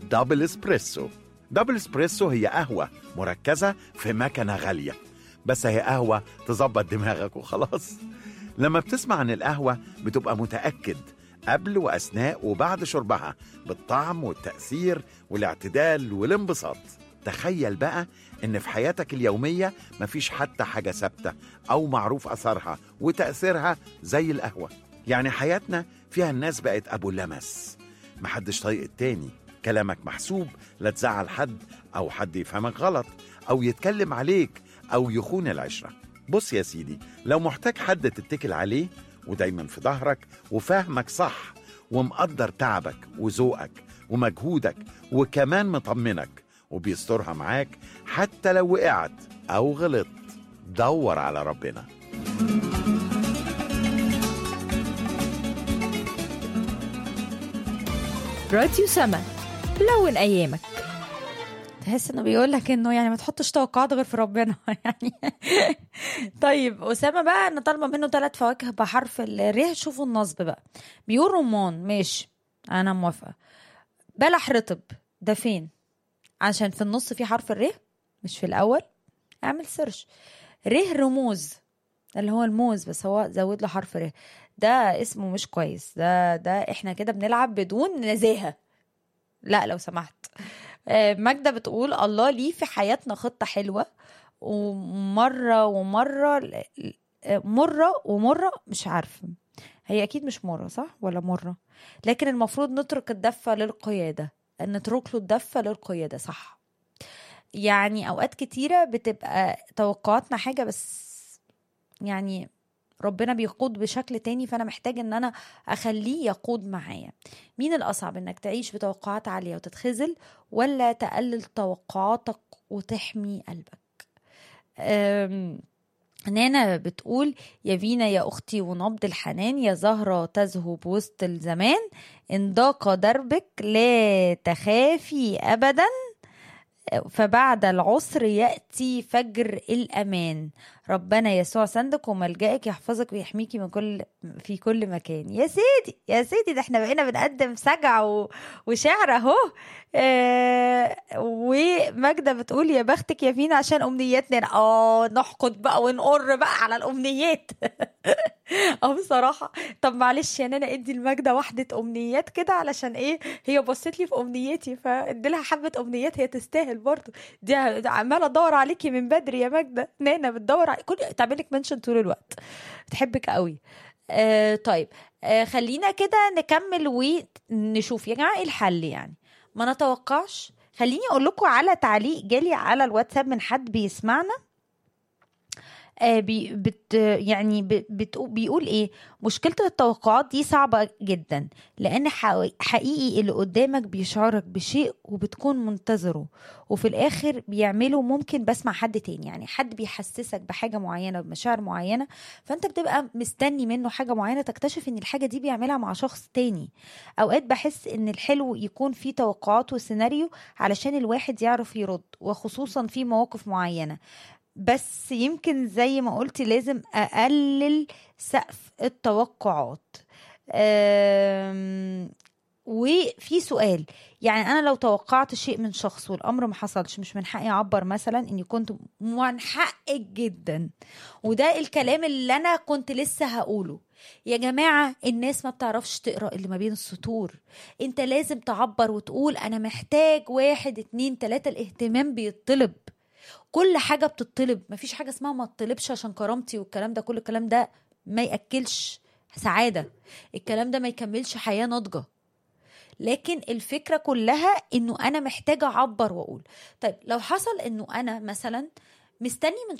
دبل اسبريسو دبل اسبريسو هي قهوة مركزة في مكنة غالية بس هي قهوة تظبط دماغك وخلاص لما بتسمع عن القهوة بتبقى متأكد قبل وأثناء وبعد شربها بالطعم والتأثير والاعتدال والانبساط تخيل بقى إن في حياتك اليومية مفيش حتى حاجة ثابتة أو معروف أثرها وتأثيرها زي القهوة يعني حياتنا فيها الناس بقت أبو لمس محدش طايق التاني كلامك محسوب لا تزعل حد أو حد يفهمك غلط أو يتكلم عليك أو يخون العشرة بص يا سيدي لو محتاج حد تتكل عليه ودايما في ظهرك وفاهمك صح ومقدر تعبك وذوقك ومجهودك وكمان مطمنك وبيسترها معاك حتى لو وقعت أو غلطت دور على ربنا راديو سما لون ايامك تحس انه بيقول لك انه يعني ما تحطش توقعات غير في ربنا يعني طيب اسامه بقى انا طالبه منه ثلاث فواكه بحرف الر شوفوا النصب بقى بيقول رمان ماشي انا موافقه بلح رطب ده فين عشان في النص في حرف الر مش في الاول اعمل سيرش ره رموز اللي هو الموز بس هو زود له حرف ر ده اسمه مش كويس ده ده احنا كده بنلعب بدون نزاهه لا لو سمحت آه، ماجدة بتقول الله ليه في حياتنا خطة حلوة ومرة ومرة ل- آه، مرة ومرة مش عارفة هي أكيد مش مرة صح ولا مرة لكن المفروض نترك الدفة للقيادة نترك له الدفة للقيادة صح يعني أوقات كتيرة بتبقى توقعاتنا حاجة بس يعني ربنا بيقود بشكل تاني فانا محتاج ان انا اخليه يقود معايا مين الاصعب انك تعيش بتوقعات عاليه وتتخذل ولا تقلل توقعاتك وتحمي قلبك أم، نانا بتقول يا فينا يا اختي ونبض الحنان يا زهره تذهب وسط الزمان ان ضاق دربك لا تخافي ابدا فبعد العسر يأتي فجر الأمان ربنا يسوع سندك وملجأك يحفظك ويحميكي من كل في كل مكان يا سيدي يا سيدي ده احنا بقينا بنقدم سجع و... وشعر اهو آه وماجدة بتقول يا بختك يا فينا عشان أمنياتنا اه نحقد بقى ونقر بقى على الأمنيات اه بصراحة طب معلش يعني انا ادي الماجدة واحدة امنيات كده علشان ايه هي بصت لي في امنياتي فادي لها حبة امنيات هي تستاهل برضه دي عمالة ادور عليكي من بدري يا ماجدة نانا بتدور عليك كل تعمل لك منشن طول الوقت بتحبك قوي آه طيب آه خلينا كده نكمل ونشوف يا جماعة ايه الحل يعني ما نتوقعش خليني اقول لكم على تعليق جالي على الواتساب من حد بيسمعنا آه بي بت يعني ب- بتقو- بيقول ايه مشكلة التوقعات دي صعبة جدا لان حقي- حقيقي اللي قدامك بيشعرك بشيء وبتكون منتظره وفي الاخر بيعمله ممكن بس مع حد تاني يعني حد بيحسسك بحاجة معينة بمشاعر معينة فانت بتبقى مستني منه حاجة معينة تكتشف ان الحاجة دي بيعملها مع شخص تاني اوقات بحس ان الحلو يكون فيه توقعات وسيناريو علشان الواحد يعرف يرد وخصوصا في مواقف معينة بس يمكن زي ما قلتي لازم اقلل سقف التوقعات أم، وفي سؤال يعني انا لو توقعت شيء من شخص والامر ما حصلش مش من حقي اعبر مثلا اني كنت من حقك جدا وده الكلام اللي انا كنت لسه هقوله يا جماعة الناس ما بتعرفش تقرأ اللي ما بين السطور انت لازم تعبر وتقول انا محتاج واحد اتنين تلاتة الاهتمام بيطلب كل حاجه بتطلب مفيش حاجه اسمها ما تطلبش عشان كرامتي والكلام ده كل الكلام ده ما ياكلش سعاده الكلام ده ما يكملش حياه ناضجه لكن الفكره كلها انه انا محتاجه اعبر واقول طيب لو حصل انه انا مثلا مستني من